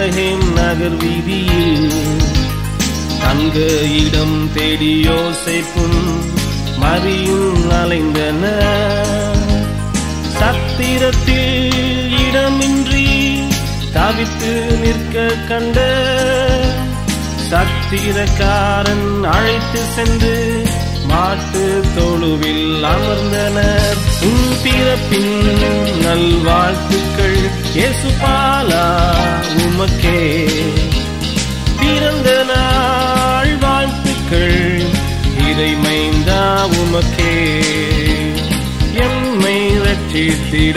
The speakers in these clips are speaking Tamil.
பெத்லஹேம் நகர் வீதியில் தங்க இடம் தேடி யோசேப்பும் மரியும் அலைந்தனர் சத்திரத்தில் இடமின்றி தவித்து நிற்க கண்ட சத்திரக்காரன் அழைத்து சென்று மாட்டு தொழுவில் அமர்ந்தனர் உன் பிறப்பின் நல்வாழ்த்துக்கள் இயேசுபாலா உமக்கே பிறந்த நாள் வாழ்த்துக்கள் இறைமைந்தா உமக்கே எம்மை ரட்சித்திட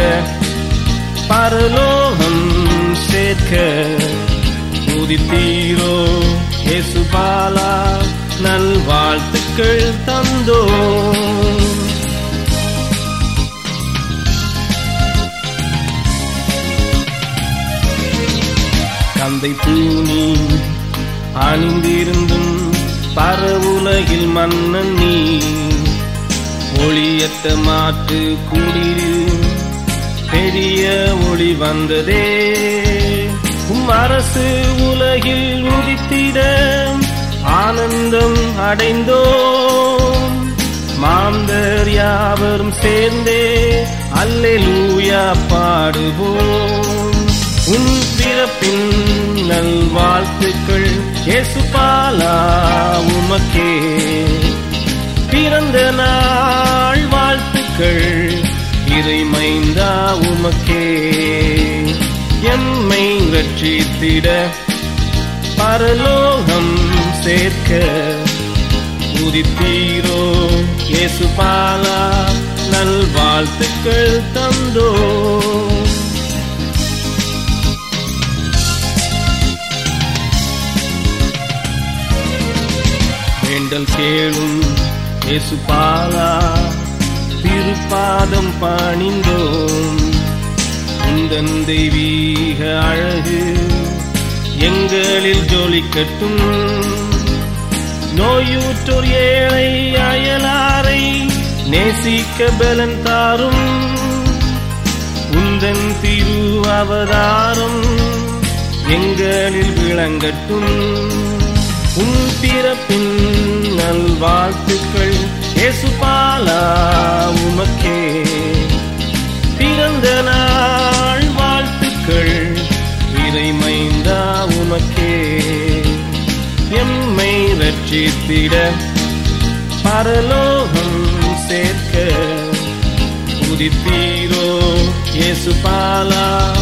பரலோகம் சேர்க்க உதித்தீரோ இயேசுபாலா நல்வாழ்த்துக்கள் தந்தோ கந்தை பூனி அணிந்திருந்தும் பரவுலகில் மன்னன் நீ ஒளியத்த மாட்டு குடிரில் பெரிய ஒளி வந்ததே உம் அரசு உலகில் உதித்திட ஆனந்தம் அடைந்தோம் மாந்தர் யாவரும் சேர்ந்தே அல்லேலூயா பாடுவோம் உன் பிறப்பின் நல்வாழ்த்துக்கள் இயேசுபாலா உமக்கே பிறந்த நாள் வாழ்த்துக்கள் இறைமைந்தா உமக்கே எம்மை ரட்சித்திட பரலோகம் சேர்க்க உதித்தீரோ இயேசுபாலா நல்வாழ்த்துக்கள் தந்தோ வேண்டல் கேளும் இயேசுபாலா திருப்பாதம் பணிந்தோம் உந்தன் தெய்வீக அழகு எங்களில் ஜொலிக்கட்டும் நோயூற்றோர் ஏழை அயலாரை நேசிக்க பலன் தாரும் உந்தன் திரு அவதாரம் எங்களில் விளங்கட்டும் உன் பிறப்பின் நல்வாழ்த்துக்கள் இயேசுபாலா உமக்கே பிறந்த நாள் வாழ்த்துக்கள் இறைமைந்தா உமக்கே எம்மை ரட்சித்திட பரலோகம் சேர்க்க உதித்தீரோ இயேசுபாலா